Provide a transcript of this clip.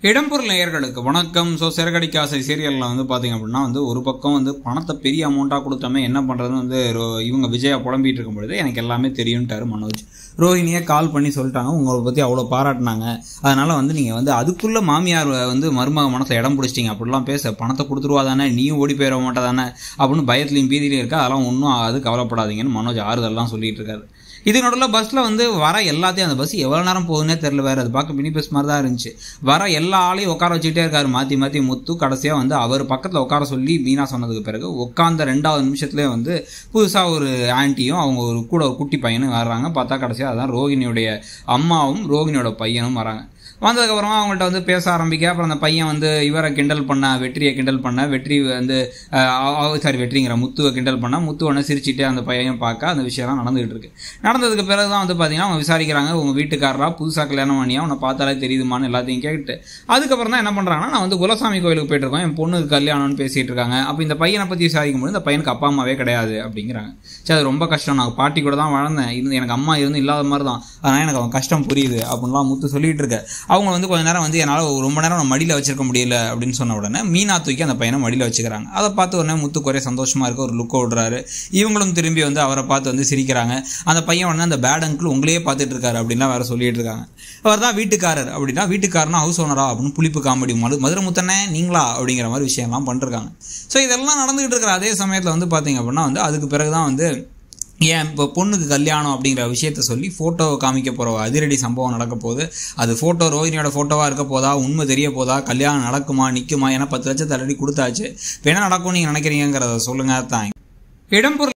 இடம்பொருள் நேயர்களுக்கு வணக்கம் ஸோ சிறகடிக்க ஆசை சீரியலில் வந்து பார்த்தீங்க அப்படின்னா வந்து ஒரு பக்கம் வந்து பணத்தை பெரிய அமௌண்ட்டாக கொடுத்தோமே என்ன பண்ணுறதுன்னு வந்து ரோ- இவங்க விஜயா புலம்பிட்டு இருக்கும் பொழுது எனக்கு எல்லாமே தெரியும்ட்டாரு மனோஜ் ரோஹிணியே கால் பண்ணி சொல்லிட்டாங்க உங்களை பற்றி அவ்வளோ பாராட்டினாங்க அதனால் வந்து நீங்கள் வந்து அதுக்குள்ளே மாமியார் வந்து மருமக மனசை இடம் பிடிச்சிட்டிங்க அப்படிலாம் பேச பணத்தை கொடுத்துருவா தானே நீயும் ஓடி போயிட மாட்டா தானே அப்படின்னு பயத்துலையும் பீதிலையும் இருக்கா அதெல்லாம் ஒன்றும் அது கவலைப்படாதீங்கன்னு மனோஜ் ஆறுதல்லாம் சொல்லிட்டு இருக்காரு இதுக்கு நடுவில் பஸ்ஸில் வந்து வர எல்லாத்தையும் அந்த பஸ் எவ்வளோ நேரம் போகுதுன்னே தெரில வேறு அது பார்க்க மினி பஸ் மாதிரி தான் இருந்துச்சு வர எல்லா ஆளையும் உட்கார வச்சுக்கிட்டே இருக்காரு மாற்றி மாற்றி முத்து கடைசியாக வந்து அவர் பக்கத்தில் உட்கார சொல்லி மீனா சொன்னதுக்கு பிறகு உட்காந்த ரெண்டாவது நிமிஷத்துலேயே வந்து புதுசாக ஒரு ஆன்ட்டியும் அவங்க ஒரு கூட ஒரு குட்டி பையனும் வர்றாங்க பார்த்தா கடைசியாக அதான் ரோகிணியுடைய அம்மாவும் ரோகிணியோட பையனும் வராங்க வந்ததுக்கப்புறமா அவங்கள்ட்ட வந்து பேச ஆரம்பிக்க அப்புறம் அந்த பையன் வந்து இவரை கிண்டல் பண்ண வெற்றியை கிண்டல் பண்ண வெற்றி வந்து சாரி வெற்றிங்கிற முத்துவை கிண்டல் பண்ண முத்து உடனே சிரிச்சிட்டே அந்த பையன் பார்க்க அந்த விஷயம்லாம் நடந்துகிட்டு இருக்கு நடந்ததுக்கு பிறகு தான் வந்து பார்த்தீங்கன்னா அவங்க விசாரிக்கிறாங்க உங்கள் வீட்டுக்காரரா புதுசாக கல்யாணம் பண்ணியா உன்னை பார்த்தாலே தெரியுதுமான்னு எல்லாத்தையும் கேட்டு அதுக்கப்புறம் தான் என்ன பண்ணுறாங்கன்னா நான் வந்து குலசாமி கோயிலுக்கு போயிட்டு இருக்கோம் என் பொண்ணுக்கு கல்யாணம்னு பேசிட்டு இருக்காங்க அப்போ இந்த பையனை பற்றி விசாரிக்கும் போது இந்த பையனுக்கு அப்பா அம்மாவே கிடையாது அப்படிங்கிறாங்க சரி அது ரொம்ப கஷ்டம் நான் பாட்டி கூட தான் வளர்ந்தேன் இருந்து எனக்கு அம்மா இருந்து இல்லாத மாதிரி தான் அதனால் எனக்கு அவன் கஷ்டம் புரியுது அப்படின்லாம் முத்து சொல்லிட்டு இருக்க அவங்க வந்து கொஞ்ச நேரம் வந்து என்னால் ரொம்ப நேரம் நான் மடியில் வச்சிருக்க முடியல அப்படின்னு சொன்ன உடனே மீனா தூக்கி அந்த பையனை மடியில் வச்சுக்கிறாங்க அதை பார்த்து உடனே முத்து குறைய சந்தோஷமா இருக்க ஒரு லுக்கை விடுறாரு இவங்களும் திரும்பி வந்து அவரை பார்த்து வந்து சிரிக்கிறாங்க அந்த பையன் உடனே அந்த பேட் அங்கிள் உங்களையே பார்த்துட்டு இருக்காரு அப்படின்லாம் வேற சொல்லிட்டு இருக்காங்க அவர் தான் வீட்டுக்காரர் அப்படின்னா வீட்டுக்காரனா ஹவுஸ் ஓனரா அப்படின்னு புளிப்பு காமெடி மது மதுரை முத்தனே நீங்களா அப்படிங்கிற மாதிரி விஷயம்லாம் பண்ணிருக்காங்க ஸோ இதெல்லாம் நடந்துகிட்டு இருக்கிற அதே சமயத்தில் வந்து பார்த்தீங்க அப்படின்னா வந்து அதுக்கு பிறகு தான் வந்து ஏன் இப்போ பொண்ணுக்கு கல்யாணம் அப்படிங்கிற விஷயத்த சொல்லி ஃபோட்டோவை காமிக்க போகிற அதிரடி சம்பவம் நடக்க போகுது அது ஃபோட்டோ ரோஹினியோட ஃபோட்டோவாக இருக்க போதா உண்மை தெரிய போதா கல்யாணம் நடக்குமா நிற்குமா ஏன்னா பத்து லட்சத்தை ஆல்ரெடி கொடுத்தாச்சு இப்போ என்ன நடக்கும் நீங்கள் நினைக்கிறீங்கிறத சொல்லுங்கள் தான் இடம்பொருள்